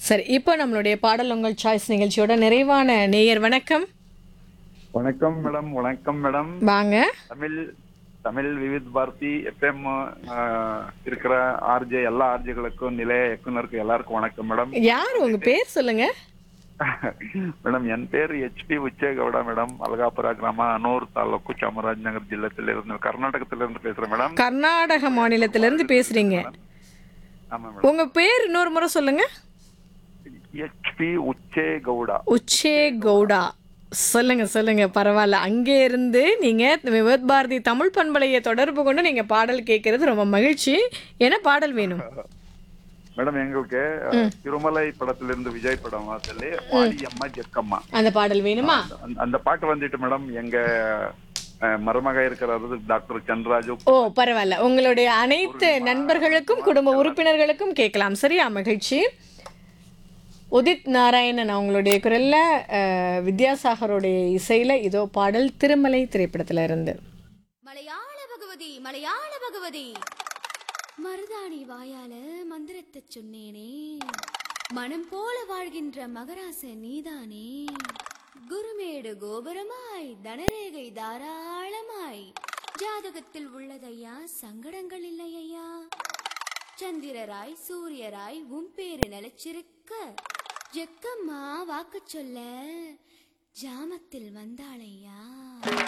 சரி இப்போ நம்மளுடைய பாடல் உங்கள் சாய்ஸ் நிகழ்ச்சியோட நிறைவான நேயர் வணக்கம் வணக்கம் மேடம் வணக்கம் மேடம் வாங்க தமிழ் தமிழ் விவித் பாரதி எஃப்எம் இருக்கிற ஆர்ஜே எல்லா ஆர்ஜேகளுக்கும் நிலைய இயக்குனருக்கு எல்லாருக்கும் வணக்கம் மேடம் யார் உங்க பேர் சொல்லுங்க ಮೇಡಮ್ ಎನ್ ಪೇರು H P Ucchegowda madam Algapura ಗ್ರಾಮ ಅನೂರ್ ತಾಲೂಕು ಚಾಮರಾಜನಗರ ಜಿಲ್ಲೆಯಲ್ಲಿருந்து கர்நாடகத்திலிருந்து பேசுறேன் மேடம் கர்நாடக மாநிலத்திலிருந்து பேசுறீங்க ஆமா மேடம் உங்க பேர் இன்னொரு முறை சொல்லுங்க எச் பி உச்சேகவுடா உச்சே கவுடா சொல்லுங்க சொல்லுங்க பரவாயில்ல அங்கே இருந்து நீங்க விவத் பாரதி தமிழ் பண்பலையை தொடர்பு கொண்டு நீங்க பாடல் கேட்கறது ரொம்ப மகிழ்ச்சி என்ன பாடல் வேணும் மேடம் எங்களுக்கு அஹ், திருமலை படத்திலிருந்து விஜய் படம் சொல்லி வாடி அம்மா ஜெக்கம்மா அந்த பாடல் வேணுமா அந்த- அந்த பாட்டு வந்துட்டு மேடம் எங்க அஹ், மருமக இருக்கிறது டாக்டர் சந்திராஜு ஓ பரவாயில்ல உங்களுடைய அனைத்து நண்பர்களுக்கும் குடும்ப உறுப்பினர்களுக்கும் கேட்கலாம் சரியா மகிழ்ச்சி உதித் நாராயணன் அவங்களுடைய குரல்ல அஹ், வித்யாசாகருடைய இசையில இதோ பாடல் திருமலை திரைப்படத்துல இருந்து மலையாள பகவதி மலையாள பகவதி மருதாணி வாயால மந்திரத்தை சொன்னேனே மனம் போல வாழ்கின்ற மகராச நீதானே குருமேடு கோபுரமாய் தனரேகை தாராளமாய் ஜாதகத்தில் உள்ளதையா சங்கடங்கள் இல்லையா சந்திரராய் சூரியராய் உன் பேரு நிலைச்சிருக்க ஜெக்கம்மா வாக்கு சொல்ல ஜாமத்தில் வந்தாளையா